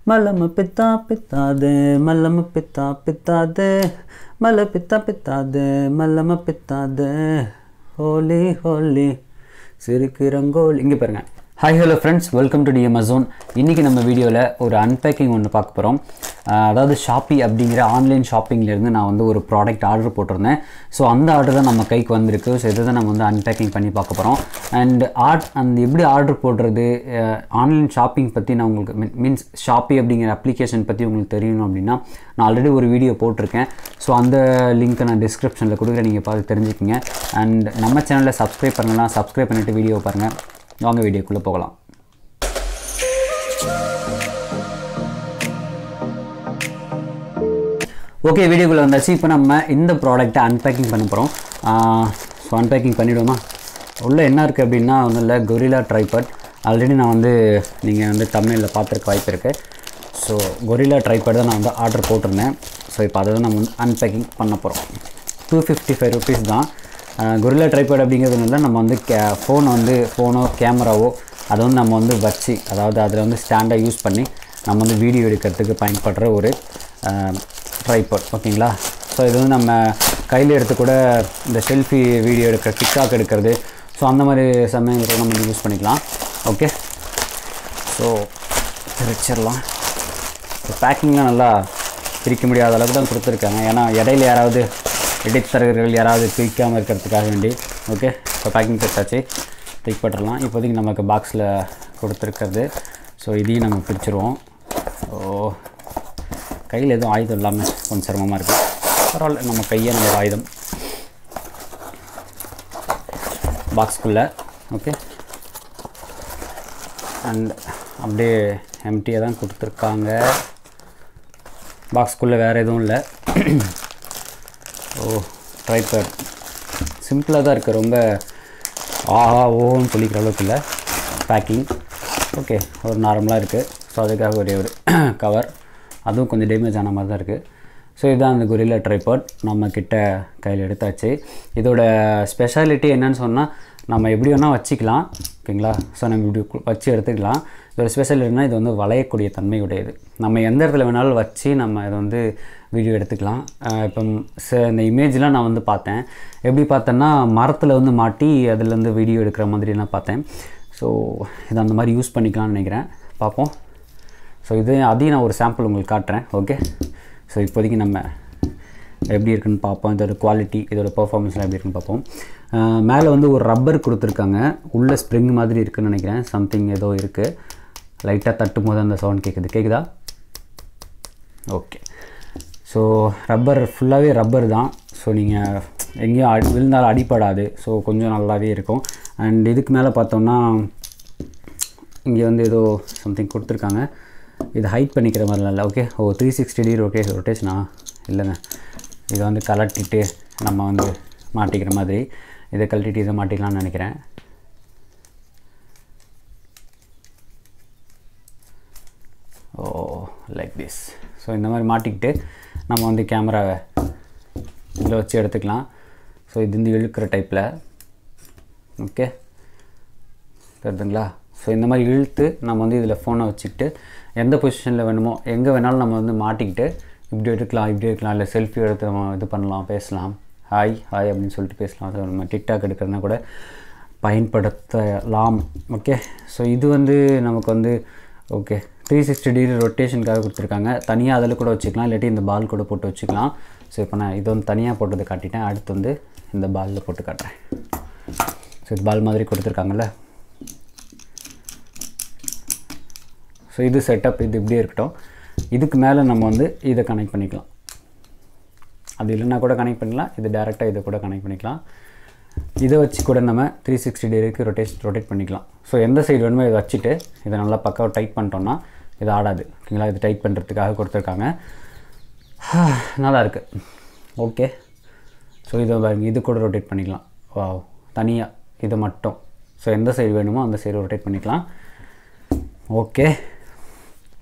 மலம பித்தா பித்தாதே மல்லம பித்தா பித்தாதே மல பித்தா பித்தாதே மல்லம பித்தாதே ஹோலி ஹோலி சிறுக்கு ரங்கோல் இங்கே பாருங்க hi hello friends welcome to டிஎம் அசோன் இன்றைக்கி நம்ம வீடியோவில் ஒரு அன்பேக்கிங் ஒன்று பார்க்க போகிறோம் அதாவது ஷாப்பி அப்படிங்கிற ஆன்லைன் ஷாப்பிங்லேருந்து நான் வந்து ஒரு ப்ராடக்ட் ஆர்டர் போட்டிருந்தேன் ஸோ அந்த ஆர்டர் தான் நம்ம கைக்கு வந்திருக்கு ஸோ இதை தான் நம்ம வந்து அன்பேக்கிங் பண்ணி பார்க்க போகிறோம் அண்ட் ஆர்ட் அந்த எப்படி ஆர்டர் போடுறது ஆன்லைன் ஷாப்பிங் பற்றி நான் உங்களுக்கு மீன்ஸ் ஷாப்பி அப்படிங்கிற அப்ளிகேஷன் பற்றி உங்களுக்கு தெரியணும் அப்படின்னா நான் ஆல்ரெடி ஒரு வீடியோ போட்டிருக்கேன் ஸோ அந்த லிங்க்கை நான் டிஸ்கிரிப்ஷனில் கொடுக்குறேன் நீங்கள் பார்த்து தெரிஞ்சுக்கிங்க அண்ட் நம்ம சேனலில் சப்ஸ்கிரைப் பண்ணலாம் சப்ஸ்கிரைப் பண்ணிவிட்டு வீடியோ பாருங்கள் வாங்க வீடியோக்குள்ளே போகலாம் ஓகே வீடியோக்குள்ளே வந்தாச்சு இப்போ நம்ம இந்த ப்ராடக்ட்டை அன்பேக்கிங் பண்ண போகிறோம் ஸோ அன்பேக்கிங் பண்ணிவிடுவோமா உள்ளே என்ன இருக்குது அப்படின்னா ஒன்றும் இல்லை கொரிலா ட்ரைபட் ஆல்ரெடி நான் வந்து நீங்கள் வந்து தமிழில் பார்த்துருக்க வாய்ப்பு இருக்குது ஸோ கொரிலா ட்ரைபட் தான் நான் வந்து ஆர்டர் போட்டிருந்தேன் ஸோ இப்போ அதை தான் நம்ம வந்து அன்பேக்கிங் பண்ண போகிறோம் டூ ஃபிஃப்டி ஃபைவ் ருபீஸ் தான் கொரில்லா ட்ரைபேட் அப்படிங்கிறது இல்லை நம்ம வந்து கே ஃபோனை வந்து ஃபோனோ கேமராவோ அதை வந்து நம்ம வந்து வச்சு அதாவது அதில் வந்து ஸ்டாண்டை யூஸ் பண்ணி நம்ம வந்து வீடியோ எடுக்கிறதுக்கு பயன்படுற ஒரு ட்ரைபேட் ஓகேங்களா ஸோ இது வந்து நம்ம கையில் எடுத்து கூட இந்த செல்ஃபி வீடியோ எடுக்கிற டிக்டாக் எடுக்கிறது ஸோ அந்த மாதிரி சமயங்களுக்கு நம்ம யூஸ் பண்ணிக்கலாம் ஓகே ஸோ பிரிச்சிடலாம் பேக்கிங்லாம் நல்லா பிரிக்க முடியாத அளவுக்கு தான் கொடுத்துருக்காங்க ஏன்னா இடையில யாராவது இடைத்தரகர்கள் யாராவது பிரிக்காமல் இருக்கிறதுக்காக வேண்டி ஓகே இப்போ பேக்கிங் பிரிச்சாச்சு டிக் போட்டுடலாம் இப்போதைக்கு நமக்கு பாக்ஸில் கொடுத்துருக்கிறது ஸோ இதையும் நம்ம பிரிச்சுருவோம் ஸோ கையில் எதுவும் ஆயுதம் இல்லாமல் கொஞ்சம் சிரமமாக இருக்குது பரவாயில்ல நம்ம கையே நம்ம ஆயுதம் பாக்ஸ்குள்ளே ஓகே அண்ட் அப்படியே எம்டியாக தான் கொடுத்துருக்காங்க பாக்ஸ்குள்ளே வேறு எதுவும் இல்லை ஓ ட்ரைபேட் சிம்பிளாக தான் இருக்குது ரொம்ப ஆஹா ஓன்னு சொல்லிக்கிற அளவுக்கு இல்லை பேக்கிங் ஓகே ஒரு நார்மலாக இருக்குது ஸோ அதுக்காக ஒரே ஒரு கவர் அதுவும் கொஞ்சம் டேமேஜ் ஆன மாதிரி தான் இருக்குது ஸோ இதுதான் அந்த கொரில்லா ட்ரைபேட் நம்ம கிட்ட கையில் எடுத்தாச்சு இதோட ஸ்பெஷாலிட்டி என்னன்னு சொன்னால் நம்ம எப்படி வேணால் வச்சுக்கலாம் ஓகேங்களா ஸோ நம்ம இப்படி வச்சு எடுத்துக்கலாம் இதோட ஸ்பெஷாலிட்டினா இது வந்து வளையக்கூடிய தன்மை உடையது நம்ம எந்த இடத்துல வேணாலும் வச்சு நம்ம இதை வந்து வீடியோ எடுத்துக்கலாம் இப்போ ச இந்த இமேஜ்லாம் நான் வந்து பார்த்தேன் எப்படி பார்த்தேன்னா மரத்தில் வந்து மாட்டி அதுலேருந்து வீடியோ எடுக்கிற மாதிரி நான் பார்த்தேன் ஸோ இதை அந்த மாதிரி யூஸ் பண்ணிக்கலாம்னு நினைக்கிறேன் பார்ப்போம் ஸோ இது அதையும் நான் ஒரு சாம்பிள் உங்களுக்கு காட்டுறேன் ஓகே ஸோ இப்போதைக்கு நம்ம எப்படி இருக்குன்னு பார்ப்போம் இதோட குவாலிட்டி இதோட பர்ஃபார்மன்ஸ்லாம் எப்படி இருக்குன்னு பார்ப்போம் மேலே வந்து ஒரு ரப்பர் கொடுத்துருக்காங்க உள்ளே ஸ்ப்ரிங் மாதிரி இருக்குதுன்னு நினைக்கிறேன் சம்திங் ஏதோ இருக்குது லைட்டாக தட்டும் போது அந்த சவுண்ட் கேட்குது கேட்குதா ஓகே ஸோ ரப்பர் ஃபுல்லாகவே ரப்பர் தான் ஸோ நீங்கள் எங்கேயும் அடி விழுந்தாலும் அடிப்படாது ஸோ கொஞ்சம் நல்லாவே இருக்கும் அண்ட் இதுக்கு மேலே பார்த்தோம்னா இங்கே வந்து ஏதோ சம்திங் கொடுத்துருக்காங்க இது ஹைட் பண்ணிக்கிற மாதிரிலாம் இல்லை okay oh three sixty degree rota ரொட்டேஷனா இல்லைங்க இதை வந்து கலட்டிட்டு நம்ம வந்து மாட்டிக்கிற மாதிரி இதை கழட்டிட்டு இதை மாட்டிக்கலாம்னு நினைக்கிறேன் ஓ லைக் திஸ் ஸோ இந்த மாதிரி மாட்டிக்கிட்டு நம்ம வந்து கேமராவை இதில் வச்சு எடுத்துக்கலாம் ஸோ இது வந்து இழுக்கிற டைப்பில் ஓகே தெரியுதுங்களா ஸோ இந்த மாதிரி இழுத்து நம்ம வந்து இதில் ஃபோனை வச்சுக்கிட்டு எந்த பொசிஷனில் வேணுமோ எங்கே வேணாலும் நம்ம வந்து மாட்டிக்கிட்டு இப்படி எடுக்கலாம் இப்படி எடுக்கலாம் இல்லை செல்ஃபி எடுத்து நம்ம இது பண்ணலாம் பேசலாம் ஹாய் ஹாய் அப்படின்னு சொல்லிட்டு பேசலாம் ஸோ நம்ம டிக்டாக் எடுக்கிறதுனா கூட பயன்படுத்தலாம் ஓகே ஸோ இது வந்து நமக்கு வந்து ஓகே த்ரீ சிக்ஸ்டி டிகிரி ரொட்டேஷனுக்காக கொடுத்துருக்காங்க தனியாக அதில் கூட வச்சுக்கலாம் இல்லாட்டி இந்த பால் கூட போட்டு வச்சுக்கலாம் ஸோ இப்போ நான் இது வந்து தனியாக போட்டது காட்டிட்டேன் அடுத்து வந்து இந்த பாலில் போட்டு காட்டுறேன் ஸோ இது பால் மாதிரி கொடுத்துருக்காங்கல்ல ஸோ இது செட்டப் இது இப்படியே இருக்கட்டும் இதுக்கு மேலே நம்ம வந்து இதை கனெக்ட் பண்ணிக்கலாம் அது இல்லைன்னா கூட கனெக்ட் பண்ணிக்கலாம் இது டேரெக்டாக இதை கூட கனெக்ட் பண்ணிக்கலாம் இதை வச்சு கூட நம்ம த்ரீ சிக்ஸ்டி டிகிரிக்கு ரொட்டேட் ரொட்டேட் பண்ணிக்கலாம் ஸோ எந்த சைடு வேணுமோ இதை வச்சுட்டு இதை நல்லா பக்காவாக டைட் பண்ணிட்டோம்னா இது ஆடாது ஓகேங்களா இது டைட் பண்ணுறதுக்காக கொடுத்துருக்காங்க நல்லா இருக்குது ஓகே ஸோ இதை பாருங்க இது கூட ரொட்டேட் பண்ணிக்கலாம் வா தனியாக இது மட்டும் ஸோ எந்த சைடு வேணுமோ அந்த சைடு ரொட்டேட் பண்ணிக்கலாம் ஓகே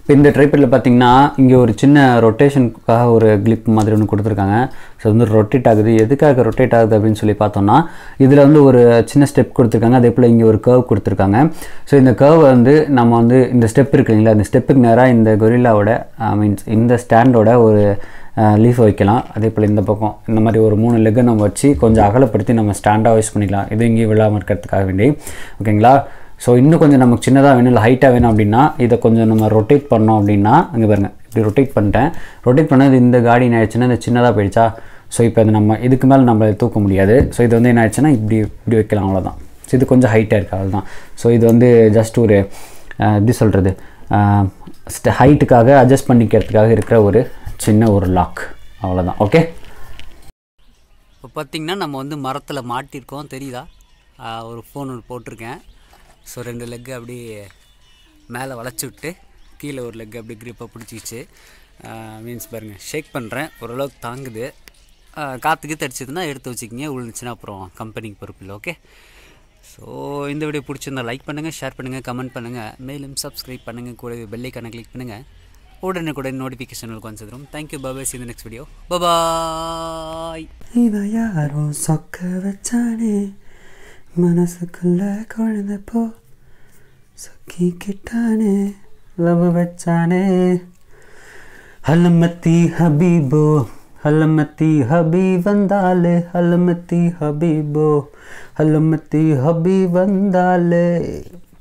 இப்போ இந்த ட்ரைபேடில் பார்த்தீங்கன்னா இங்கே ஒரு சின்ன ரொட்டேஷனுக்காக ஒரு கிளிப் மாதிரி ஒன்று கொடுத்துருக்காங்க ஸோ வந்து ரொட்டேட் ஆகுது எதுக்காக ரொட்டேட் ஆகுது அப்படின்னு சொல்லி பார்த்தோம்னா இதில் வந்து ஒரு சின்ன ஸ்டெப் கொடுத்துருக்காங்க அதே போல் இங்கே ஒரு கர்வ் கொடுத்துருக்காங்க ஸோ இந்த கர்வ் வந்து நம்ம வந்து இந்த ஸ்டெப் இருக்கு இல்லைங்களா இந்த ஸ்டெப்புக்கு நேராக இந்த கொரில்லாவோட மீன்ஸ் இந்த ஸ்டாண்டோட ஒரு லீஃப் வைக்கலாம் அதே போல் இந்த பக்கம் இந்த மாதிரி ஒரு மூணு லெக்கை நம்ம வச்சு கொஞ்சம் அகலப்படுத்தி நம்ம ஸ்டாண்டாக யூஸ் பண்ணிக்கலாம் இது இங்கேயும் விழாமல் இருக்கிறதுக்காக வேண்டி ஓகேங்களா ஸோ இன்னும் கொஞ்சம் நமக்கு சின்னதாக வேணும் இல்லை ஹைட்டாக வேணும் அப்படின்னா இதை கொஞ்சம் நம்ம ரொட்டேட் பண்ணோம் அப்படின்னா இங்கே பாருங்க இப்படி ரொட்டேட் பண்ணிட்டேன் ரொட்டேட் பண்ணது இந்த காடி என்ன ஆயிடுச்சுன்னா இந்த சின்னதாக போயிடுச்சா ஸோ இப்போ அது நம்ம இதுக்கு மேலே நம்ம தூக்க முடியாது ஸோ இது வந்து என்ன ஆயிடுச்சுன்னா இப்படி இப்படி வைக்கலாம் அவ்வளோதான் ஸோ இது கொஞ்சம் ஹைட்டாக இருக்குது அவ்வளோதான் ஸோ இது வந்து ஜஸ்ட் ஒரு அஹ், எப்படி சொல்கிறது ஹைட்டுக்காக அட்ஜஸ்ட் பண்ணிக்கிறதுக்காக இருக்கிற ஒரு சின்ன ஒரு லாக் அவ்வளோதான் ஓகே இப்போ பார்த்தீங்கன்னா நம்ம வந்து மரத்தில் மாட்டியிருக்கோம் தெரியுதா ஆஹ் ஒரு ஃபோன் ஒன்று போட்டிருக்கேன் ஸோ ரெண்டு லெக்கு அப்படியே மேலே வளைச்சி விட்டு கீழே ஒரு லெக் அப்படியே க்ரிப்பாக பிடிச்சிக்கிச்சு மீன்ஸ் பாருங்கள் ஷேக் பண்ணுறேன் ஓரளவுக்கு தாங்குது ஆஹ் காற்றுக்கு தடிச்சதுன்னா எடுத்து வச்சுக்கிங்க விழுந்துச்சுன்னா அப்புறம் கம்பெனிக்கு பொறுப்பு இல்லை ஓகே ஸோ இந்த வீடியோ பிடிச்சிருந்தா லைக் பண்ணுங்கள் ஷேர் பண்ணுங்கள் கமெண்ட் பண்ணுங்கள் மேலும் சப்ஸ்கிரைப் பண்ணுங்கள் கூட பெல்லைக்கான கிளிக் பண்ணுங்கள் உடனுக்குடன் நோட்டிஃபிகேஷனுக்கு வந்து சேரும் thank you bye bye see next video bye bye இவ யாரோ சொக்க வச்சானே மனசுக்குள்ள குழந்த போ சொக்கிக்கிட்டானே லவ் வச்சானே ஹலமத்தி ஹபீபோ ஹலமத்தி ஹபீ வந்தாலே ஹலமத்தி ஹபீபோ ஹலமத்தி ஹபீ வந்தாலே